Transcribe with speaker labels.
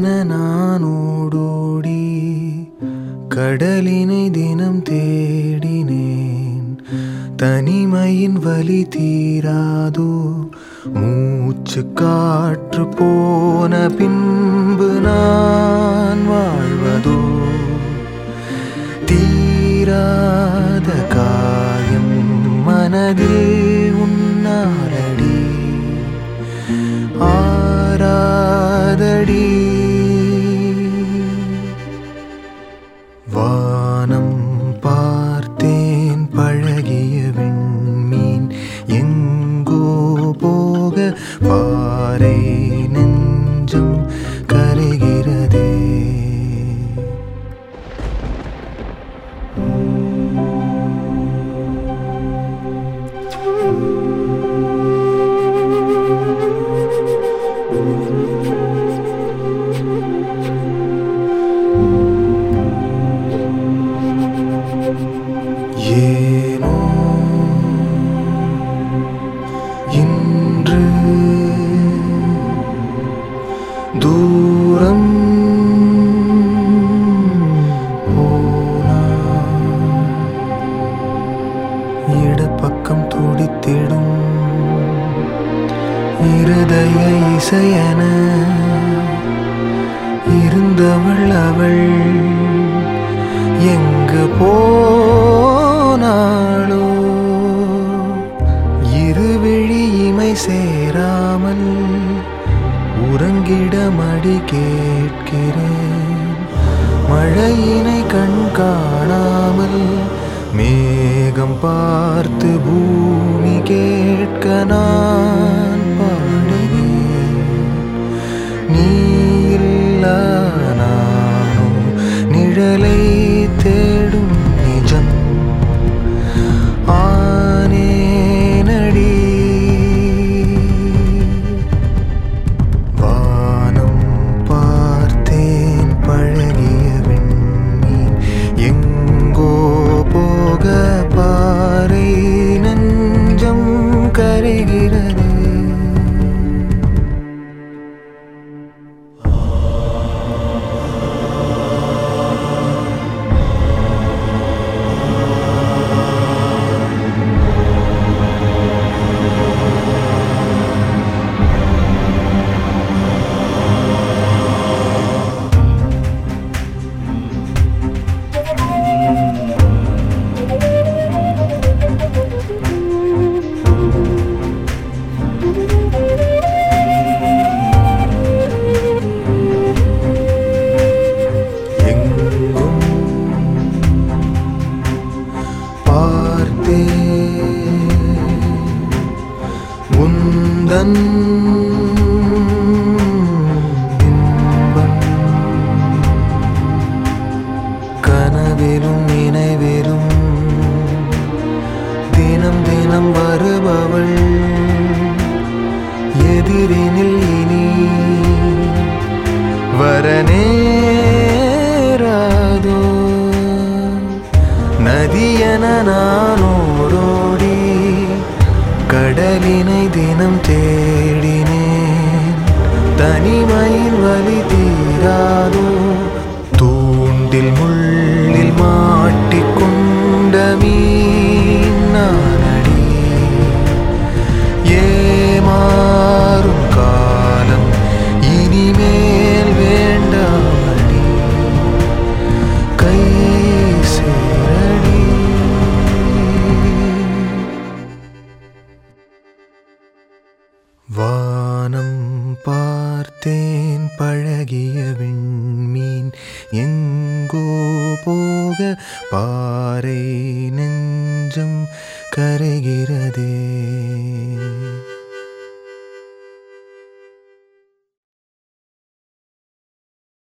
Speaker 1: நதியென நான் ஓடோடி கடலினை தினம் தேடினேன் தனிமையின் வலி தீராதோ மூச்சு காற்று போன பின்பு நான் வாழ்வதோ தீராத காயம் மனதில் உன்னாரடி ஆராதடி வானம் பார்த்தேன் பழகிய விண்மீன் எங்கோ போக பாறை நெஞ்சம் கரைகிறதே ஏனோ இன்று தூரம் போனான். இடப்பக்கம் துடித்திடும் இருதய இசையன இருந்தவள் அவள் எங்கு போனாளோ இருவிழி இமை சேராமல் உறங்கிட மடி கேட்கிறேன் மழையினை கண் காணாமல் மேகம் பார்த்து பூமி கேட்க நான் பாடுகிறேன் நீ இல்லா நானோ நிழலை தேடும் நிஜம் ஆனேனடி வானம் பார்த்தேன் பழகிய விண்மீன் எங்கோ போக பாறை நெஞ்சம் கரைகிறது எங்கும் பார்த்தே உந்தன் இன்பம் கனவிலும் நினைவிலும் தினம் தினம் வருபவள் எதிரினில் இனி வரநேராதோ நதியென நான் ஓடோடி கடலினை தினம் தேடினேன் தனிமையின் வலி தீராதோ தூண்டில் முள்ளில் மாட்டிக்கொண்ட மீன் நானடி ஏமாறும் காலம் இனிமேல் வேண்டாமடி கை சேரடி வானம் பார்த்தேன் பழகிய விண்மீன் எங்கோ போக பாறை நெஞ்சம் கரைகிறதே